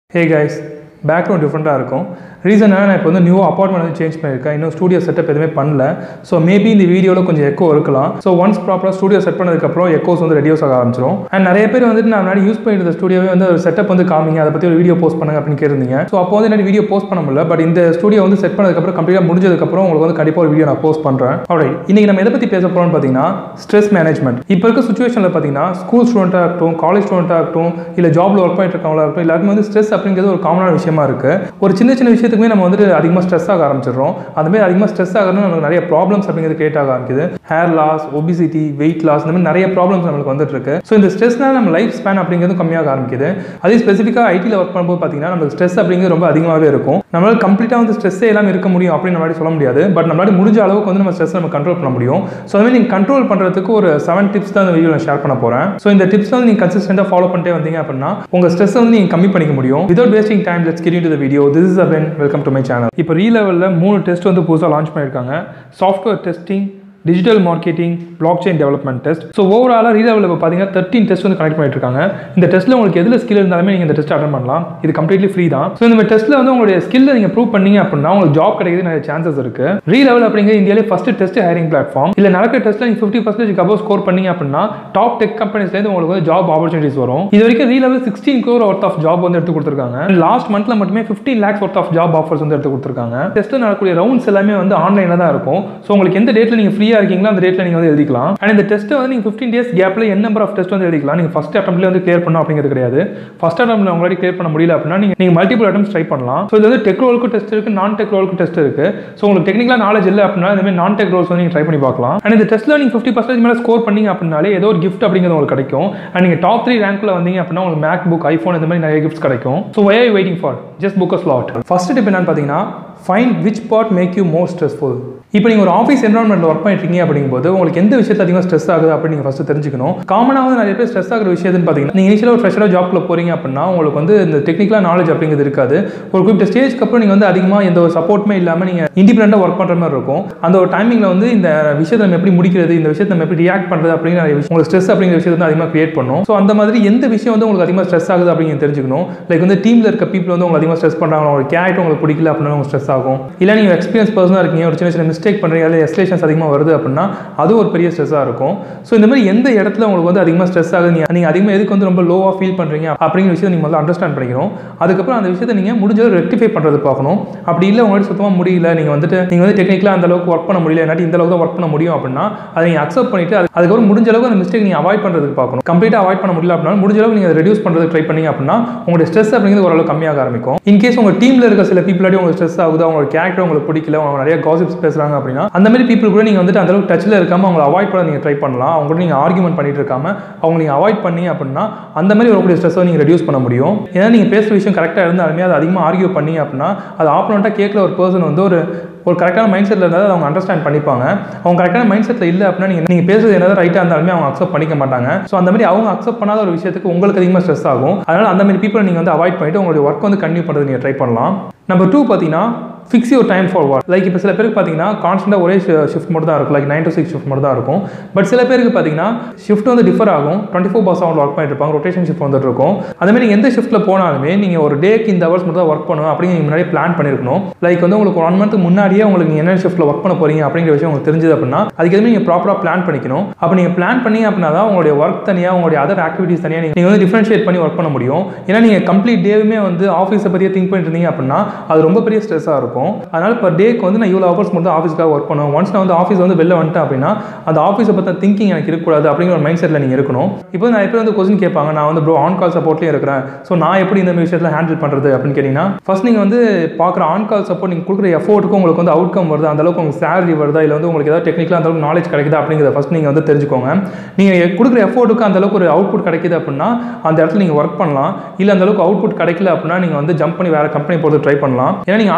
hey guys background டிஃப்ரெண்ட்டாக இருக்கும் ரீசனாக நான் இப்போ வந்து நியூ அப்பார்ட்மெண்ட் வந்து சேஞ்ச் பண்ணியிருக்கேன் இன்னும் ஸ்டூடியோ செட்டப் எதுவுமே பண்ணல ஸோ மேபி இந்த வீடியோவில் கொஞ்சம் எக்கோ இருக்கலாம் ஸோ ஒன்ஸ் ப்ராப்பராக ஸ்டூடியோ செட் பண்ணதுக்கப்புறம் எக்கோஸ் வந்து ரெடியூஸ் ஆக ஆரம்பிச்சிடும் அண்ட் நிறைய பேர் வந்துட்டு நான் முன்னாடி யூஸ் பண்ணிட்டு ஸ்டூடியோவே வந்து ஒரு செட்டப் வந்து காமிங்க அதை பற்றி ஒரு வீடியோ போஸ்ட் பண்ணுங்க அப்படின்னு கேட்டிருந்தீங்க ஸோ அப்போ வந்து எனக்கு வீடியோ போஸ்ட் பண்ண முடியல பட் இந்த ஸ்டூடியோ வந்து செட் பண்ணதுக்கப்புறம் கம்ப்ளீட்டாக முடிஞ்சதுக்கப்புறம் உங்களுக்கு வந்து கண்டிப்பாக ஒரு வீடியோ நான் போஸ்ட் பண்ணுறேன் alright இன்னைக்கு நம்ம எதை பற்றி பேச போகிறோம்னு பார்த்தீங்கன்னா ஸ்ட்ரெஸ் மேனேஜ்மெண்ட் இப்போ இருக்க சுச்சுவேஷனில் பார்த்தீங்கன்னா ஸ்கூல் ஸ்டூடெண்ட்டாக இருக்கட்டும் காலேஜ் ஸ்டூடெண்ட்டாக இருக்கட்டும் இல்லை ஜாப்ல ஒர்க் பண்ணிட்டு இருக்கவங்களா இருக்கட்டும் எல்லாருக்குமே வந்து ஸ்ட்ரெஸ் அப்படிங்கிறது ஒரு காமனான விஷயமா இருக்கு ஒரு சின்ன சின்ன விஷயத்துக்குமே நம்ம வந்துட்டு அதிகமாக ஸ்ட்ரெஸ் ஆக ஆரம்பிச்சிடுறோம் அதுமாதிரி அதிகமாக ஸ்ட்ரெஸ் ஆகிறது நமக்கு நிறைய ப்ராப்ளம்ஸ் அப்படிங்கிறது கிரியேட் ஆக ஆரம்பிக்குது hair loss obesity weight loss இந்த மாதிரி நிறைய ப்ராப்ளம்ஸ் நம்மளுக்கு வந்துட்டு இருக்கு ஸோ இந்த ஸ்ட்ரெஸ்னால நம்ம லைஃப் ஸ்பேன் அப்படிங்கிறது கம்மியாக ஆரம்பிக்குது அதே ஸ்பெசிஃபிக்காக ஐடியில் ஒர்க் பண்ணும்போது பார்த்தீங்கன்னா நமக்கு ஸ்ட்ரெஸ் அப்படிங்கிறது ரொம்ப அதிகமாகவே இருக்கும் நம்மளால கம்ப்ளீட்டாக வந்து ஸ்ட்ரெஸ்ஸே எல்லாம் இருக்க முடியும் அப்படின்னு நம்மளால சொல்ல முடியாது பட் நம்மளால முடிஞ்ச அளவுக்கு வந்து நம்ம ஸ்ட்ரெஸ் நம்ம கண்ட்ரோல் பண்ண முடியும் ஸோ அதுமாதிரி நீங்கள் கண்ட்ரோல் பண்ணுறதுக்கு ஒரு செவன் டிப்ஸ் தான் இந்த வீடியோ நான் ஷேர் பண்ண போகிறேன் ஸோ இந்த டிப்ஸ் வந்து நீங்கள் கன்சிஸ்டண்டாக ஃபாலோ பண்ணிட்டே வந்தீங்க அப்படின்னா உங்கள் ஸ்ட்ரெஸ் வந்து நீங்கள் கம்மி பண்ணிக்க முடியும் without wasting time let's get to the video this is Abin welcome to my channel இப்போ ரீ லெவலில் மூணு டெஸ்ட் வந்து புதுசாக லான்ச் பண்ணியிருக்காங்க software testing digital marketing blockchain development test so ஓவராலாக ரீ லெவலில் இப்போ பார்த்தீங்கன்னா தேர்ட்டின் டெஸ்ட் வந்து கனெக்ட் பண்ணிட்டு இருக்காங்க இந்த டெஸ்ட்டில் உங்களுக்கு எதில் ஸ்கில் இருந்தாலுமே நீங்கள் இந்த டெஸ்ட் அட்டன் பண்ணலாம் இது கம்ப்ளீட்லி ஃப்ரீ தான் ஸோ இந்த டெஸ்ட்டில் வந்து உங்களுடைய ஸ்கில்லை நீங்கள் ப்ரூவ் பண்ணீங்க அப்படின்னா உங்களுக்கு ஜாப் கிடைக்கிறது நிறைய சான்சஸ் இருக்கு ரீ லெவல் அப்படிங்கிற இந்தியாவிலே ஃபஸ்ட் டெஸ்ட் ஹைரிங் பிளாட்ஃபார்ம் இல்லை நடக்கிற டெஸ்ட்டில் நீங்கள் ஃபிஃப்டி பர்சன்டேஜ் அபோவ் ஸ்கோர் பண்ணீங்க அப்படின்னா டாப் டெக் கம்பெனிஸ்லேருந்து உங்களுக்கு வந்து ஜாப் ஆப்பர்ச்சுனிட்டிஸ் வரும் இது வரைக்கும் ரீ லெவல் sixteen crore worth of job வந்து எடுத்து கொடுத்துருக்காங்க லாஸ்ட் மந்த்ல மட்டுமே fifteen lakhs worth of job offers வந்து எடுத்து கொடுத்துருக்காங்க டெஸ்ட் நடக்கக்கூடிய ரவுண்ட்ஸ் எல்லாமே வந்து ஆன்லைனில் தான் இருக்கும் ஸோ உங்களுக்கு எந்த டேட்டில் நீங்கள் ஃப்ரீயாக இருக்கீங்களோ அந்த டேட்டில் நீங்கள் வந்து எழுதிக்கலாம் அண்ட் இந்த டெஸ்ட்டை வந்து நீங்கள் ஃபிஃப்டீன் டேஸ் கேப்பில் என்ன நம்பர் ஆஃப் டெஸ்ட் வந்து எழுதிக்கலாம் நீங்கள் ஃபஸ்ட் அட்டம்ப்ட்ல வந்து கிளியர் பண்ணணும் அப்படிங்கிறது கிடையாது ஃபஸ்ட் அட்டம்ப்ட்ல உங்களால கிளியர் பண்ண முடியல அப்படின்னா நீங்கள் நீங்கள் மல்டிபிள் அட்டம்ஸ் ட்ரை பண்ணலாம் ஸோ இது வந்து டெக் ரோலுக்கு டெஸ்ட் இருக்கு நான் டெக் ரோலுக்கு டெஸ்ட் இருக்கு ஸோ உங்களுக்கு டெக்னிக்கலாக நாலேஜ் இல்லை அப்படின்னா இந்த மாதிரி நான் டெக் ரோல்ஸ் வந்து நீங்கள் ட்ரை பண்ணி பார்க்கலாம் அண்ட் இந்த டெஸ்ட்டில் நீங்கள் ஃபிஃப்டி பர்சன்டேஜ் மேலே ஸ்கோர் பண்ணீங்க அப்படின்னாலே ஏதோ ஒரு கிஃப்ட் அப்படிங்கிறது உங்களுக்கு கிடைக்கும் அண்ட் நீங்கள் டாப் த்ரீ ரேங்க்ல வந்தீங்க அப்படின்னா உங்களுக்கு மேக் புக் ஐஃபோன் இந்த மாதிரி நிறைய கிஃப்ட்ஸ் கிடைக்கும் so why I waiting for just book a slot first tip என்னன்னு பார்த்தீங்கன்னா find which part make you more stressful இப்போ நீங்கள் ஒரு ஆஃபீஸ் என்வரான்மெண்ட்டில் ஒர்க் பண்ணிருக்கீங்க அப்படிங்கும்போது உங்களுக்கு எந்த விஷயத்தில் அதிகமாக ஸ்ட்ரெஸ் ஆகுது அப்படின்னு நீங்கள் ஃபஸ்ட்டு தெரிஞ்சுக்கணும் காமனாக வந்து நிறைய பேர் ஸ்ட்ரெஸ் ஆகிற விஷயத்துன்னு பார்த்தீங்கன்னா நீங்கள் இனிஷியலாக ஒரு ஃப்ரெஷராக ஜாப்ல போறீங்க அப்படின்னா உங்களுக்கு வந்து இந்த டெக்னிக்கலாக நாலேஜ் அப்படிங்கிறது இருக்காது ஒரு குறிப்பிட்ட ஸ்டேஜ்க்கு அப்புறம் நீங்கள் வந்து அதிகமாக எந்த ஒரு சப்போர்ட்டுமே இல்லாமல் நீங்கள் இண்டிபெண்டாக ஒர்க் பண்ணுற மாதிரி இருக்கும் அந்த ஒரு டைமிங்கில் வந்து இந்த விஷயத்தை நம்ம எப்படி முடிக்கிறது இந்த விஷயத்தை நம்ம எப்படி ரியாக்ட் பண்ணுறது அப்படிங்கிற நிறைய விஷயம் உங்களுக்கு ஸ்ட்ரெஸ் அப்படிங்கிற விஷயத்தை வந்து அதிகமாக கிரியேட் பண்ணும் ஸோ அந்த மாதிரி எந்த விஷயம் வந்து உங்களுக்கு அதிகமாக ஸ்ட்ரெஸ் ஆகுது அப்படின்னு தெரிஞ்சுக்கணும் லைக் வந்து டீமில் இருக்க பீப்பிள் வந்து உங்களுக்கு அதிகமாக ஸ்ட்ரெஸ் பண்ணுறாங்க ஒரு கேரக்டர் உங்களுக்கு பிடிக்கல அப்படின்னா உங்களுக்கு ஸ்ட்ரெஸ் ஆகும் இல்லை நீங்கள் எக்ஸ்பீரியன்ஸ் பர்சனாக இருக்கீங்க ஒரு சின்ன சின்ன மிஸ்டேக் பண்ணுறீங்க அதில் எஸ்லேஷன்ஸ் அதிகமாக வருது அப்படின்னா அது ஒரு பெரிய ஸ்ட்ரெஸ்ஸாக இருக்கும் ஸோ இந்த மாதிரி எந்த இடத்துல உங்களுக்கு வந்து அதிகமாக ஸ்ட்ரெஸ் ஆகுது நீங்கள் நீங்கள் அதிகமாக எதுக்கு வந்து ரொம்ப லோவாக ஃபீல் பண்ணுறீங்க அப்படிங்கிற விஷயத்தை நீங்கள் வந்து அண்டர்ஸ்டாண்ட் பண்ணிக்கணும் அதுக்கப்புறம் அந்த விஷயத்தை நீங்கள் முடிஞ்சது ரெக்டிஃபை பண்ணுறது பார்க்கணும் அப்படி இல்லை உங்களுக்கு சுத்தமாக முடியல நீங்கள் வந்துட்டு நீங்கள் வந்து டெக்னிக்கலாக அந்த அளவுக்கு ஒர்க் பண்ண முடியல இல்லாட்டி இந்த அளவுக்கு தான் ஒர்க் பண்ண முடியும் அப்படின்னா அதை நீங்கள் அக்செப்ட் பண்ணிட்டு அது அதுக்கப்புறம் முடிஞ்ச அளவுக்கு அந்த மிஸ்டேக் நீங்கள் அவாய்ட் பண்ணுறதுக்கு பார்க்கணும் கம்ப்ளீட்டாக அவாய்ட் பண்ண முடியல அப்படின்னா முடிஞ்ச அளவுக்கு நீங்கள் ரெடியூஸ் பண்ணுறதுக்கு ட்ரை பண்ணீங்க அப்படின்னா உங்களுடைய ஸ்ட்ரெஸ் அப்படிங்கிறது ஓரளவு கம்மியாக ஆரம்பிக்கும் இன்கேஸ் உங்கள் டீமில் இருக்க சில பீப்பிளாடி உங்களுக்கு ஸ்ட்ரெஸ் ஆகுது அவங்களோட கேரக்டர் உங்களுக்கு பிடிக்கல அவங்க நிறைய காசிப்ஸ் பேசுகிறாங்க அப்படின்னா அந்த மாதிரி பீப்புள் கூட நீங்கள் வந்துட்டு அந்த அளவுக்கு டச்சில் இருக்காமல் அவங்களை அவாய்ட் பண்ண நீங்கள் ட்ரை பண்ணலாம் அவங்க கூட நீங்கள் ஆர்குமெண்ட் பண்ணிட்டு இருக்காம அவங்க நீங்கள் அவாய்ட் பண்ணி அப்படின்னா அந்த மாதிரி வரக்கூடிய ஸ்ட்ரெஸ்ஸை நீங்கள் ரெடியூஸ் பண்ண முடியும் ஏன்னா நீங்கள் பேசுகிற விஷயம் கரெக்டாக இருந்தாலுமே அது அதிகமாக ஆர்கியூ பண்ணி அப்படின்னா அது ஆப்போனண்ட்டாக கேட்குற ஒரு பர்சன் வந்து ஒரு ஒரு கரெக்டான மைண்ட் செட்டில் இருந்தால் அவங்க அண்டர்ஸ்டாண்ட் பண்ணிப்பாங்க அவங்க கரெக்டான மைண்ட் செட்டில் இல்லை அப்படின்னா நீங்கள் நீங்கள் பேசுறது என்னதான் ரைட்டாக இருந்தாலுமே அவங்க அக்செப்ட் பண்ணிக்க மாட்டாங்க ஸோ அந்த மாதிரி அவங்க அக்செப்ட் பண்ணாத ஒரு விஷயத்துக்கு உங்களுக்கு அதிகமாக ஸ்ட்ரெஸ் ஆகும் அதனால் அந்த மாதிரி பீப்பிள் நீங்கள் வந்து அவாய்ட் பண்ணிட்டு உங்களுடைய ஒர்க் வந்து கண்டினியூ பண்ணுறது நீங்கள் ட்ரை பண்ணலாம் நம்பர் டூ பார்த்தீங்கன்னா fix your time for work like இப்போ சில பேருக்கு பார்த்தீங்கன்னா கான்ஸ்டன்ட்டாக ஒரே ஷிஃப்ட் மட்டும் தான் இருக்கும் like nine to six shift மட்டும் தான் இருக்கும் பட் சில பேருக்கு பார்த்தீங்கன்னா ஷிஃப்ட் வந்து டிஃபர் ஆகும் டுவெண்ட்டி ஃபோர் பாஸ் அவங்க ஒர்க் பண்ணிட்டு இருப்பாங்க ரொட்டேஷன் ஷிஃப்ட் வந்துட்டு இருக்கும் அதே மாதிரி எந்த ஷிஃப்ட்டில் போனாலுமே நீங்கள் ஒரு டேக்கு இந்த ஹவர்ஸ் மட்டும் தான் ஒர்க் பண்ணணும் அப்படின்னு நீங்கள் முன்னாடி பிளான் பண்ணியிருக்கணும் லைக் வந்து உங்களுக்கு ஒன் மந்த் முன்னாடியே உங்களுக்கு நீங்கள் என்ன ஷிஃப்ட்டில் ஒர்க் பண்ண போறீங்க அப்படிங்கிற விஷயம் உங்களுக்கு தெரிஞ்சது அப்படின்னா அதுக்கு எதுவுமே நீங்கள் ப்ராப்பராக பிளான் பண்ணிக்கணும் அப்போ நீங்கள் பிளான் பண்ணி அப்படின்னா தான் உங்களுடைய ஒர்க் தனியாக உங்களுடைய அதர் ஆக்டிவிட்டிஸ் தனியாக நீங்கள் வந்து டிஃப்ரென்ஷியேட் பண்ணி ஒர்க் பண்ண முடியும் ஏன்னா நீங்கள் கம்ப்ளீட் டேவுமே வந்து ஆஃபீஸை பற்றியே திங்க் பண்ணிட்டு இருந்தீங்க அப்படின்னா அது ரொம்ப பெரிய ஸ்ட்ரெஸ்ஸாக இருக்கும் அதனால் இப்போ டேக்கு வந்து நான் இவ்வளோ ஹவர்ஸ் மட்டும் ஆஃபீஸ்க்காக ஒர்க் பண்ணுவேன் ஒன்ஸ் நான் வந்து ஆஃபீஸ் வந்து வெளில வந்துட்டேன் அப்படின்னா அந்த ஆஃபீஸை பற்றி திங்கிங் எனக்கு இருக்கக்கூடாது அப்படிங்கிற ஒரு மைண்ட் செட்டில் நீங்கள் இருக்கணும் இப்போ நிறைய பேர் வந்து கொஸ்டின் கேட்பாங்க நான் வந்து ப்ரோ ஆன் கால் சப்போர்ட்லேயே இருக்கிறேன் ஸோ நான் எப்படி இந்த மாதிரி விஷயத்தில் ஹேண்டில் பண்ணுறது அப்படின்னு கேட்டிங்கன்னா ஃபர்ஸ்ட் நீங்கள் வந்து பார்க்குற ஆன் கால் சப்போர்ட் நீங்கள் கொடுக்குற எஃபோர்ட்டுக்கு உங்களுக்கு வந்து அவுட் கம் வருது அந்த அளவுக்கு உங்களுக்கு சேலரி வருதா இல்லை வந்து உங்களுக்கு ஏதாவது டெக்னிக்கலாக அந்த அளவுக்கு நாலேஜ் கிடைக்குதா அப்படிங்கிறத ஃபஸ்ட் நீங்கள் வந்து தெரிஞ்சுக்கோங்க நீங்கள் கொடுக்குற எஃபோர்ட்டுக்கு அந்த அளவுக்கு ஒரு அவுட்புட் கிடைக்குது அப்படின்னா அந்த இடத்துல நீங்கள் ஒர்க் பண்ணலாம் இல்லை அந்த அளவுக்கு அவுட்புட் கிடைக்கல அப்படின்னா நீங்கள் வந்து ஜம்ப் பண்ணி வேறு கம்பெனி போகிறது ட்ரை பண்ணலாம் ஏன்னா நீங்கள் ஆன் கால் சப்போர்ட்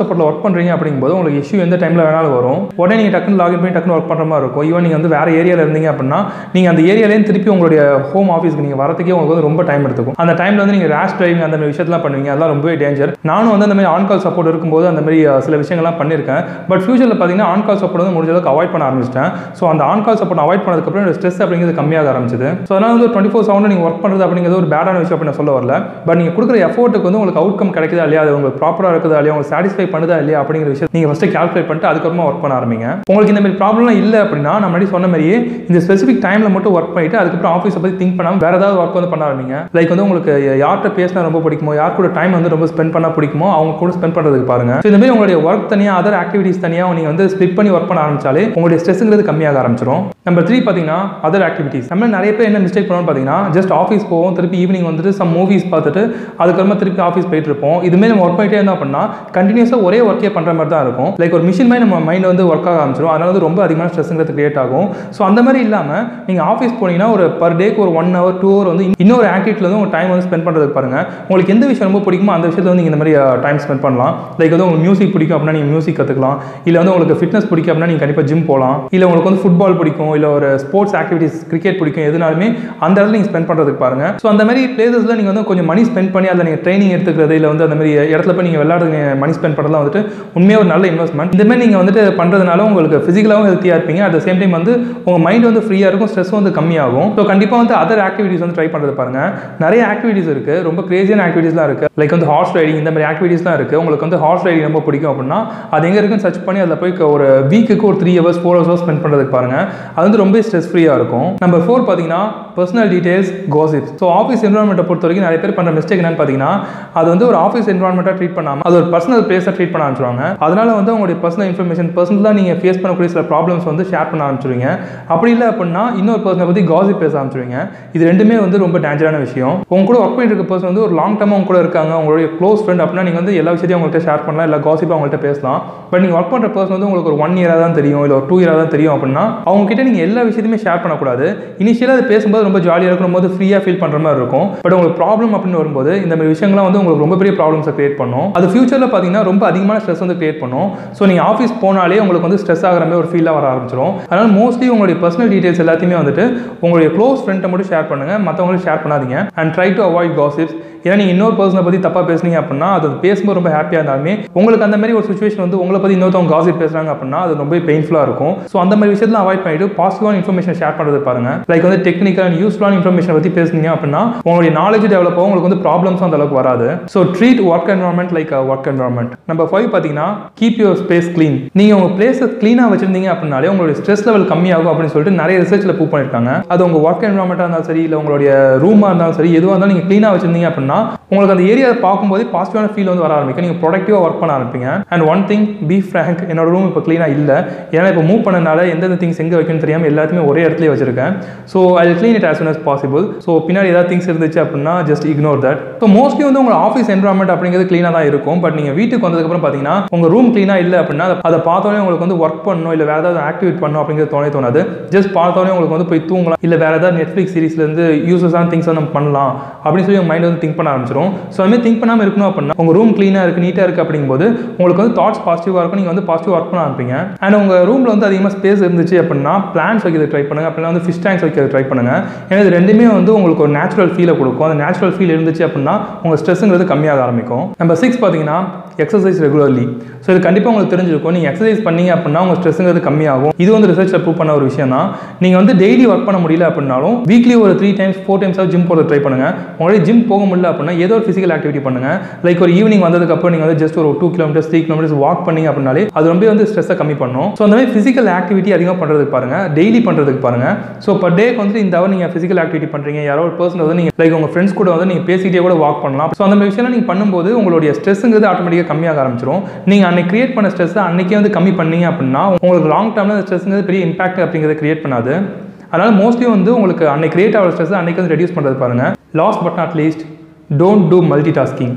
சப்போர்ட்டில் ஒர்க் பண்ணுறீங்க அப்படிங்கும்போது உங்களுக்கு இஷ்யூ எந்த டைமில் வேணாலும் வரும் உடனே நீங்கள் டக்குன்னு லாகின் பண்ணி டக்குன்னு ஒர்க் பண்ணுற மாதிரி இருக்கும் ஈவன் நீங்கள் வந்து வேறு ஏரியாவில் இருந்தீங்க அப்படின்னா நீங்கள் அந்த ஏரியாலேயும் திருப்பி உங்களுடைய ஹோம் ஆஃபீஸ்க்கு நீங்கள் வரதுக்கே உங்களுக்கு வந்து ரொம்ப டைம் எடுத்துக்கும் அந்த டைமில் வந்து நீங்கள் ரேஷ் டிரைவிங் அந்த மாதிரி விஷயத்தெல்லாம் பண்ணுவீங்க அதெல்லாம் ரொம்பவே டேஞ்சர் நானும் வந்து அந்த மாதிரி ஆன் கால் சப்போர்ட் இருக்கும்போது அந்த மாதிரி அஹ், சில விஷயங்கள்லாம் பண்ணியிருக்கேன் பட் ஃபியூச்சரில் பார்த்தீங்கன்னா ஆன் கால் சப்போர்ட் வந்து முடிஞ்ச அளவுக்கு அவாய்ட் பண்ண ஆரம்பிச்சிட்டேன் ஸோ அந்த ஆன் கால் சப்போர்ட் அவாய்ட் பண்ணதுக்கப்புறம் என்னோட ஸ்ட்ரெஸ் அப்படிங்கிறது கம்மியாக ஆரம்பிச்சது ஸோ அதனால் வந்து டுவெண்ட்டி ஃபோர் செவன் நீங்கள் ஒர்க் பண்ணுறது அப்படிங்கிறது ஒரு பேடான விஷயம் அப்படின்னு நான் சொல்ல வரல பட் நீங்கள் கொடுக்குற எஃபோர்ட்டுக்கு வந்து உங்களுக்கு அவுட்கம் கிடைக்குதா இல்லையா அது உங்களுக்கு ப்ராப்பராக இருக்குதா இல்லையா உங்களுக்கு சாட்டிஸ்ஃபை பண்ணுதா இல்லையா அப்படிங்கிற விஷயம் நீங்கள் ஃபஸ்ட்டு கால்குலேட் பண்ணிட்டு அதுக்கப்புறமா ஒர்க் பண்ண ஆரம்பிங்க உங்களுக்கு இந்த மாதிரி ப்ராப்ளம்லாம் இல்லை அப்படின்னா நான் முன்னாடி சொன்ன மாதிரியே இந்த ஸ்பெசிஃபிக் டைமில் மட்டும் ஒர்க் பண்ணிட்டு அதுக்கப்புறம் ஆஃபீஸை பற்றி திங்க் பண்ணாமல் வேறு ஏதாவது ஒர்க் வந்து பண்ண ஆரம்பிங்க லைக் வந்து உங்களுக்கு யார்கிட்ட பேசினா ரொம்ப பிடிக்குமோ யார் கூட டைம் வந்து ரொம்ப ஸ்பெண்ட் பண்ணால் பிடிக்குமோ அவங்க கூட ஸ்பெண்ட் பண்ணுறதுக்கு பாருங்க ஸோ இந்த மாதிரி உங்களுடைய ஒர்க் தனியாக அதர் ஆக்டிவிட்டிஸ் தனியாக நீங்கள் வந்து ஸ்பிட் பண்ணி ஒர்க் பண்ண ஆரம்பிச்சாலே உங்களுடைய ஸ்ட்ரெஸ்ங்கிறது கம்மியாக ஆரம்பிச்சிடும் நம்பர் த்ரீ பார்த்தீங்கன்னா அதர் ஆக்டிவிட்டிஸ் நம்ம நிறைய பேர் என்ன மிஸ்டேக் பண்ணுவோம்னு பார்த்தீங்கன்னா ஜஸ்ட் ஆஃபீஸ் போவோம் திருப்பி ஈவினிங் வந்துட்டு சம் மூவிஸ் பார்த்துட்டு அதுக்கப்புறமா திருப்பி ஆஃபீஸ் போயிட்டு இருப்போம் இதுமாரி நம்ம ஒர்க் பண்ணிட்டே இருந்தோம் அப்படின்னா கண்டினியூஸாக ஒரே ஒர்க்கே பண்ணுற மாதிரி தான் இருக்கும் லைக் ஒரு மிஷின் மாதிரி நம்ம மைண்ட் வந்து ஒர்க் ஆக ஆரம்பிச்சிடும் அதனால வந்து ரொம்ப அதிகமான ஸ்ட்ரெஸ்ங்கிறது கிரியேட் ஆகும் ஸோ அந்த மாதிரி இல்லாமல் நீங்கள் ஆஃபீஸ் போனீங்கன்னா ஒரு பர் டேக்கு ஒரு ஒன் ஹவர் டூ ஹவர் வந்து இன்னொரு ஆக்டிவிட்டியில் வந்து உங்கள் டைம் வந்து ஸ்பெண்ட் பண்ணுறதுக்கு பாருங்க உங்களுக்கு எந்த விஷயம் ரொம்ப பிடிக்குமோ அந்த விஷயத்தில் வந்து நீங்கள் இந்த மாதிரி டைம் ஸ்பெண்ட் பண்ணலாம் லைக் வந்து உங்களுக்கு மியூசிக் பிடிக்கும் அப்படின்னா நீங்கள் மியூசிக் கற்றுக்கலாம் இல்லை வந்து உங்களுக்கு ஃபிட்னஸ் பிடிக்கும் அப்படின்னா நீங்கள் கண்டிப்பாக ஜிம் போகலாம் இல்லை உங்களுக்கு வந்து ஃபுட்பால் பிடிக்கும் இல்லை ஒரு ஸ்போர்ட்ஸ் ஆக்டிவிட்டிஸ் கிரிக்கெட் பிடிக்கும் எதுனாலுமே அந்த இடத்துல நீங்கள் ஸ்பெண்ட் பண்ணுறதுக்கு பாருங்க ஸோ அந்த மாதிரி பிளேசஸில் நீங்கள் வந்து கொஞ்சம் மணி ஸ்பெண்ட் பண்ணி அதில் நீங்கள் ட்ரைனிங் எடுத்துக்கிறது இல்லை வந்து அந்த மாதிரி இடத்துல போய் நீங்கள் விளையாடுறது மணி ஸ்பெண்ட் பண்ணுறதுலாம் வந்துட்டு உண்மையாக ஒரு நல்ல இன்வெஸ்ட்மெண்ட் இந்த மாதிரி நீங்கள் வந்துட்டு பண்ணுறதுனால உங்களுக்கு ஃபிசிக்கலாகவும் ஹெல்த்தியாக இருப்பீங்க அட் சேம் டைம் வந்து உங்கள் மைண்ட் வந்து ஃப்ரீயாக இருக்கும் ஸ்ட்ரெஸ் வந்து கம்மியாகும் ஸோ கண்டிப்பாக வந்து அதர் ஆக்டிவிட்டிஸ் வந்து ட்ரை பண்ணுறது பாருங்க நிறைய ஆக்டிவிட்டிஸ் இருக்குது ரொம்ப கிரேசியான ஆக்டிவிட்டிஸ்லாம் இருக்குது லைக் வந்து ஹார்ஸ் ரைடிங் இந்த மாதிரி ஆக்டிவிட்டிஸ்லாம் இருக்குது உங்களுக்கு வந்து ஹார்ஸ் ரைடிங் ரொம்ப பிடிக்கும் அப்படின்னா அது எங்கே இருக்குன்னு சர்ச் பண்ணி அதில் போய் ஒரு வீக்குக்கு ஒரு three hours four hours spend பண்ணுறதுக்கு பாருங்க அது வந்து ரொம்ப ஸ்ட்ரெஸ் ஃப்ரீயாக இருக்கும் நம்பர் ஃபோர் பார்த்தீங்கன்னா personal details gossips so office என்வரான்மெண்ட்டை பொறுத்த வரைக்கும் நிறைய பேர் பண்ணுற மிஸ்டேக் என்னன்னு பார்த்தீங்கன்னா அது வந்து ஒரு ஆஃபீஸ் என்வரான்மெண்ட்டாக ட்ரீட் பண்ணாமல் அது ஒரு பர்சனல் பிளேஸாக ட்ரீட் பண்ண ஆரம்பிச்சிருவாங்க அதனால வந்து உங்களுடைய பர்சனல் இன்ஃபர்மேஷன் பர்சனலாக நீங்கள் ஃபேஸ் பண்ணக்கூடிய சில ப்ராப்ளம்ஸ் வந்து ஷேர் பண்ண ஆரம்பிச்சிருவீங்க அப்படி இல்லை அப்படின்னா இன்னொரு பர்சனை பற்றி காசிப் பேச ஆரம்பிச்சிருவீங்க இது ரெண்டுமே வந்து ரொம்ப டேஞ்சரான விஷயம் உங்க கூட ஒர்க் பண்ணிட்டு இருக்க பர்சன் வந்து ஒரு லாங் டைம் உங்க கூட இருக்காங்க உங்களுடைய க்ளோஸ் ஃப்ரெண்ட் அப்படின்னா நீங்கள் வந்து எல்லா விஷயத்தையும் அவங்கள்ட்ட ஷேர் பண்ணலாம் இல்லை காசிப்பாக அவங்கள்ட்ட பேசலாம் பட் நீங்கள் ஒர்க் பண்ணுற பர்சன் வந்து உங்களுக்கு ஒரு ஒன் இயராக தான் தெரியும் இல்லை ஒரு டூ இயராக தான் தெரியும் அப்படின்னா அவங்க கிட்ட நீங்கள் எல்லா விஷயத்தையுமே ஷேர் பண்ணக்கூடாது இனிஷியலாக அது பேசும்போது ரொம்ப ஜாலியாக இருக்கும் போது ஃப்ரீயாக ஃபீல் பண்ணுற மாதிரி இருக்கும் பட் உங்களுக்கு ப்ராப்ளம் அப்படின்னு வரும்போது இந்த மாதிரி விஷயங்கள்லாம் வந்து உங்களுக்கு ரொம்ப பெரிய ப்ராப்ளம்ஸை கிரியேட் பண்ணும் அது ஃபியூச்சரில் பார்த்தீங்கன்னா ரொம்ப அதிகமான ஸ்ட்ரெஸ் வந்து கிரியேட் பண்ணும் ஸோ நீங்கள் ஆஃபீஸ் போனாலே உங்களுக்கு வந்து ஸ்ட்ரெஸ் ஆகிற மாதிரி ஒரு ஃபீலாக வர ஆரம்பிச்சிடும் அதனால் மோஸ்ட்லி உங்களுடைய பர்சனல் டீடைல்ஸ் எல்லாத்தையுமே வந்துட்டு உங்களுடைய க்ளோஸ் ஃப்ரெண்ட்டை மட்டும் ஷேர் பண்ணுங்கள் மற்றவங்களுக்கு ஷேர் பண்ணாதீங்க and try to avoid gossips ஏன்னா நீங்கள் இன்னொரு பர்சனை பற்றி தப்பாக பேசுனீங்க அப்படின்னா அது பேசும்போது ரொம்ப ஹாப்பியாக இருந்தாலுமே உங்களுக்கு அந்த மாதிரி ஒரு சுச்சுவேஷன் வந்து உங்களை பற்றி இன்னொருத்தவங்க காசிப் பேசுகிறாங்க அப்படின்னா அது ரொம்ப பெயின்ஃபுல்லாக இருக்கும் ஸோ அந்த மாதிரி விஷயத்தில் அவாய்ட் பண்ணிட்டு பாசிட்டிவான இன்ஃபர்மேஷன் ஷேர் பண்ணுறது பாருங்க லைக் வந்து டெக்னிக்கல் அண்ட் யூஸ்ஃபுல்லான இன்ஃபர்மேஷன் பற்றி பேசுனீங்க அப்படின்னா உங்களுடைய நாலேஜ் டெவலப் ஆகும் உங்களுக்கு வந்து ப்ராப்ளம்ஸும் அந்த அளவுக்கு வராது so treat work environment like work environment number five பார்த்தீங்கன்னா கீப் யுவர் ஸ்பேஸ் க்ளீன் நீங்கள் உங்கள் பிளேஸை க்ளீனாக வச்சிருந்தீங்க அப்படின்னாலே உங்களுடைய ஸ்ட்ரெஸ் லெவல் கம்மியாகும் அப்படின்னு சொல்லிட்டு நிறைய ரிசர்ச்சில் ப்ரூவ் பண்ணியிருக்காங்க அது உங்கள் ஒர்க் என்வரான்மெண்ட்டாக இருந்தாலும் சரி இல்லை உங்களுடைய ரூமாக இருந்தாலும் சரி எதுவாக இருந்தாலும் நீங்கள் க்ளீனாக வச்சிருந்தீங்க அப்படின்னா உங்களுக்கு அந்த ஏரியா பார்க்கும்போது பாசிட்டிவான ஃபீல் வந்து வர ஆரம்பிக்கும் நீங்கள் ப்ரொடக்டிவாக ஒர்க் பண்ண ஆரம்பிப்பீங்க and one thing be frank என்னோட ரூம் இப்போ க்ளீனாக இல்லை ஏன்னா இப்போ மூவ் பண்ணனால எந்தெந்த திங்ஸ் எங்கே வைக்கணும்னு தெரியாமல் எல்லாத்தையுமே ஒரே இடத்துல வச்சிருக்கேன் so I clean it as soon as possible so பின்னாடி ஏதாவது திங்ஸ் இருந்துச்சு அப்படின்னா just ignore that so mostly வந்து உங்கள் ஆஃபீஸ் என்வரான்மெண்ட் அப்படிங்கிறது க்ளீனாக தான் இருக்கும் பட் நீங்கள் வீட்டுக்கு வந்ததுக்கப்புறம் பார்த்தீங்கன்னா உங்கள் ரூம் க்ளீனாக இல்லை அப்படின்னா அதை- அதை பார்த்தோன்னே உங்களுக்கு வந்து ஒர்க் பண்ணணும் இல்லை வேறு ஏதாவது ஆக்டிவேட் பண்ணணும் அப்படிங்கிறது தோணே தோணாது ஜஸ்ட் பார்த்தோன்னே உங்களுக்கு வந்து போய் தூங்கலாம் இல்லை வேறு ஏதாவது நெட்ஃப்ளிக்ஸ் சீரிஸ்லேருந்து யூசஸான திங்ஸ் வந்து நம்ம பண்ணலாம் அப்படின்னு சொல்லி உங்கள் மைண்ட் வந்து திங்க் பண்ண ஆரம்பிச்சிடும் ஸோ அதுமாதிரி திங்க் பண்ணாமல் இருக்கணும் அப்படின்னா உங்கள் ரூம் க்ளீனாக இருக்குது நீட்டாக இருக்குது அப்படிங்கும்போது உங்களுக்கு வந்து தாட்ஸ் பாசிட்டிவாக இருக்கும் நீங்கள் வந்து பாசிட்டிவ் ஒர்க் பண்ண ஆரம்பிப்பீங்க அண்ட் உங்கள் ரூமில் வந்து அதிகமாக ஸ்பேஸ் இருந்துச்சு அப்படின்னா பிளான்ஸ் வைக்கிறது ட்ரை பண்ணுங்க அப்படின்னா வந்து ஃபிஷ் டேங்க்ஸ் வைக்கிறது ட்ரை பண்ணுங்க ஏன்னா இது ரெண்டுமே வந்து உங்களுக்கு ஒரு நேச்சுரல் ஃபீலை கொடுக்கும் அந்த நேச்சுரல் ஃபீல் இருந்துச்சு அப்படின்னா உங்கள் ஸ்ட்ரெஸ்ஸுங்கிறது கம்மியாக ஆரம்பிக்கும் நம்பர் சிக்ஸ் பார்த்தீங்கன்னா எக்ஸசைஸ் ரெகுலர்லி ஸோ இது கண்டிப்பாக உங்களுக்கு தெரிஞ்சிருக்கும் நீங்கள் எக்ஸசைஸ் பண்ணீங்க அப்படின்னா உங்கள் ஸ்ட்ரெஸ்ஸுங்கிறது கம்மியாகும் இது வந்து ரிசர்ச்சில் ப்ரூவ் பண்ண ஒரு விஷயம் தான் நீங்கள் வந்து டெய்லி ஒர்க் பண்ண முடியல அப்படின்னாலும் வீக்லி ஒரு three times four times gym போகிறது ட்ரை பண்ணுங்க உங்களுடைய ஜிம் போக முடியல அப்படின்னா ஏதோ ஒரு ஃபிசிக்கல் ஆக்டிவிட்டி பண்ணுங்க லைக் ஒரு ஈவினிங் வந்ததுக்கப்புறம் நீங்கள் வந்து ஜஸ்ட் ஒரு two kilometres three kilometres walk பண்ணீங்க அப்படின்னாலே அது ரொம்ப வந்து ஸ்ட்ரெஸ்ஸை கம்மி பண்ணும் ஸோ அந்த மாதிரி ஃபிசிக்கல் ஆக்டிவிட்டி அதிகமாக பண்ணுறதுக்கு பாருங்க டெய்லி பண்ணுறதுக்கு பாருங்க ஸோ பர் டேக்கு வந்து இந்த ஹவர் நீங்கள் ஃபிசிக்கல் ஆக்டிவிட்டி பண்ணுறீங்க யாரோ ஒரு பர்சன் வந்து நீங்கள் லைக் உங்கள் ஃப்ரெண்ட்ஸ் கூட வந்து நீங்கள் பேசிக்கிட்டே கூட வாக் பண்ணலாம் ஸோ அந்த மாதிரி விஷயம்லாம் நீங்கள் பண்ணும்போது உங்களுடைய ஸ்ட்ரெஸ்ஸுங்கிறது ஆட்டோமேட்டிக்காக கம்மியாக ஆரம்பிச்சிடும் நீங்கள் அன்னைக்கு கிரியேட் பண்ண ஸ்ட்ரெஸ்ஸை அன்னைக்கே வந்து கம்மி பண்ணீங்க அப்படின்னா உங்களுக்கு லாங் டேர்மில் அந்த ஸ்ட்ரெஸ்ஸுங்கிறது பெரிய இம்பாக்ட் அப்படிங்கிறத கிரியேட் பண்ணாது அதனால் மோஸ்ட்லி வந்து உங்களுக்கு அன்னைக்கு கிரியேட் ஆகிற ஸ்ட்ரெஸ் அன்னைக்கு வந்து ரெடியூஸ் பண்ணுறது பாருங்க last but not least don't do multitasking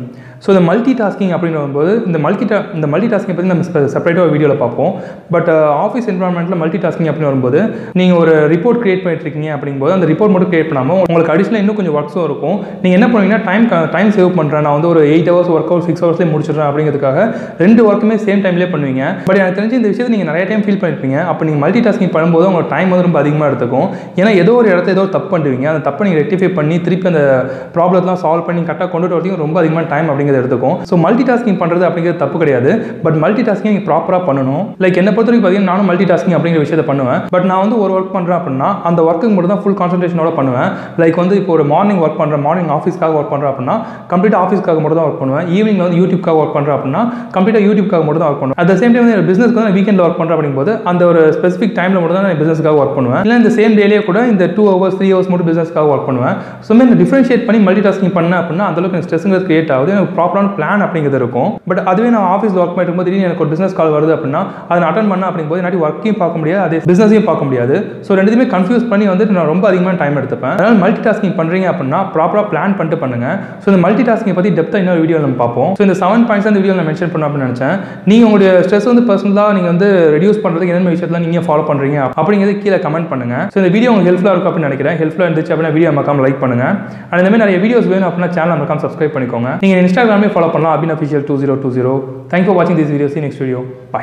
so இந்த மல்டி டாஸ்கிங் அப்படின்னு வரும்போது இந்த மல்டி டா இந்த மல்டி டாஸ்கிங் பற்றி நம்ம செப்பரேட்டாக வீடியோவில் பார்ப்போம் பட் ஆஃபீஸ் என்வரான்மெண்ட்டில் மல்டி டாஸ்கிங் அப்படின்னு வரும்போது நீங்கள் ஒரு ரிப்போர்ட் கிரியேட் பண்ணிட்டு இருக்கீங்க அப்படிங்கும்போது அந்த ரிப்போர்ட் மட்டும் கிரியேட் பண்ணாமல் உங்களுக்கு அடிஷனல் இன்னும் கொஞ்சம் ஒர்க்ஸும் இருக்கும் நீங்கள் என்ன பண்ணுவீங்கன்னா டைம் டைம் சேவ் பண்ணுறேன் நான் வந்து ஒரு eight hours work out six ஹவர்ஸ்லேயே முடிச்சிடுறேன் அப்படிங்கிறதுக்காக ரெண்டு ஒர்க்குமே சேம் டைம்லேயே பண்ணுவீங்க பட் எனக்கு தெரிஞ்சு இந்த விஷயத்தை நீங்கள் நிறைய டைம் ஃபீல் பண்ணிருப்பீங்க அப்போ நீங்கள் மல்டி டாஸ்கிங் பண்ணும்போது உங்கள் டைம் வந்து ரொம்ப அதிகமாக எடுத்துக்கும் ஏன்னா ஏதோ ஒரு இடத்த ஏதோ ஒரு தப்பு பண்ணுவீங்க அந்த தப்பை நீங்கள் ரெக்டிஃபை பண்ணி திருப்பி அந்த ப்ராப்ளம்லாம் சால்வ் பண்ணி கரெக்டாக கொண்டு வரதையும் ரொம்ப அதிகமான டைம் அப்படிங்கிறது எடுத்துக்கும் ஸோ மல்டி டாஸ்கிங் பண்ணுறது அப்படிங்கிறது தப்பு கிடையாது பட் மல்டி டாஸ்கிங் நீங்கள் ப்ராப்பராக பண்ணணும் லைக் என்ன பொறுத்த வரைக்கும் பார்த்தீங்கன்னா நானும் மல்டி டாஸ்கிங் அப்படிங்கிற விஷயத்தை பண்ணுவேன் பட் நான் வந்து ஒரு ஒர்க் பண்ணுறேன் அப்படின்னா அந்த ஒர்க்குக்கு மட்டும் தான் ஃபுல் கான்சன்ட்ரேஷனோட பண்ணுவேன் லைக் வந்து இப்போ ஒரு மார்னிங் ஒர்க் பண்ணுறேன் மார்னிங் ஆஃபீஸ்க்காக ஒர்க் பண்ணுறேன் அப்படின்னா கம்ப்ளீட்டாக ஆஃபீஸ்க்காக மட்டும் தான் ஒர்க் பண்ணுவேன் ஈவினிங் வந்து யூடியூப்க்காக ஒர்க் பண்ணுறேன் அப்படின்னா கம்ப்ளீட்டாக யூடியூப்க்காக மட்டும் தான் ஒர்க் பண்ணுவேன் அட் சேம் டைம் வந்து பிஸ்னஸ்க்கு வந்து வீக்கெண்டில் ஒர்க் பண்ணுறேன் அப்படிங்கும்போது அந்த ஒரு ஸ்பெசிஃபிக் டைமில் மட்டும் தான் நான் பிஸ்னஸ்க்காக ஒர்க் பண்ணுவேன் இல்லை இந்த சேம் டேலேயே கூட இந்த டூ ஹவர்ஸ் த்ரீ ஹவர்ஸ் மட்டும் பிஸ்னஸ்க்காக ஒர்க் பண்ணுவேன் ஸோ மாதிரி டிஃப்ரென்ஷியேட் பண்ணி மல்டி டாஸ்கிங் பண்ணேன் அப்படின்னா அந்தளவுக்கு எனக்கு ஸ்ட்ரெஸ்ங்கிறது கிரியேட் ஆகுது எனக்கு ப்ராப்பரான பிளான் அப்படிங்கிறது இருக்கும் பட் அதுவே நான் ஆஃபீஸ் ஒர்க் பண்ணிட்டு இருக்கும்போது திடீர்னு எனக்கு ஒரு பிஸ்னஸ் கால் வருது அப்படின்னா அதை நான் அட்டன் பண்ண அப்படிங்கும்போது என்னாடி ஒர்க்கையும் பார்க்க முடியாது அதே பிஸ்னஸையும் பார்க்க முடியாது ஸோ ரெண்டுத்தையுமே கன்ஃபியூஸ் பண்ணி வந்துட்டு நான் ரொம்ப அதிகமான டைம் எடுத்துப்பேன் அதனால் மல்டி டாஸ்கிங் பண்ணுறீங்க அப்படின்னா ப்ராப்பராக பிளான் பண்ணிட்டு பண்ணுங்க ஸோ இந்த மல்டி டாஸ்கிங் பற்றி டெப்த்தாக இன்னொரு வீடியோ நம்ம பார்ப்போம் ஸோ இந்த செவன் பாயிண்ட்ஸ் அந்த வீடியோ நான் மென்ஷன் பண்ண அப்படின்னு நினச்சேன் நீங்கள் உங்களுடைய ஸ்ட்ரெஸ் வந்து பர்சனலாக நீங்கள் வந்து ரெடியூஸ் பண்ணுறதுக்கு என்னென்ன விஷயத்தில் நீங்கள் ஃபாலோ பண்ணுறீங்க அப்படிங்கிறது கீழே கமெண்ட் பண்ணுங்க ஸோ இந்த வீடியோ உங்களுக்கு ஹெல்ப்ஃபுல்லாக இருக்கும் அப்படின்னு நினைக்கிறேன் ஹெல்ப்ஃபுல்லாக இருந்துச்சு அப்படின்னா வீடியோ மறக்காம லைக் பண்ணுங்க அண்ட் இந்த மாதிரி நிறைய வீடியோஸ் வேணும் அப்படின்னா சேனல் மறக்காம சப்ஸ்கிரைப் பண்ணிக்கோங்க நீங்கள் இன்ஸ்டாகிராமே ஃபாலோ பண்ணலாம் Abin official two zero two zero thank for வாட்சிங் this videos next video bye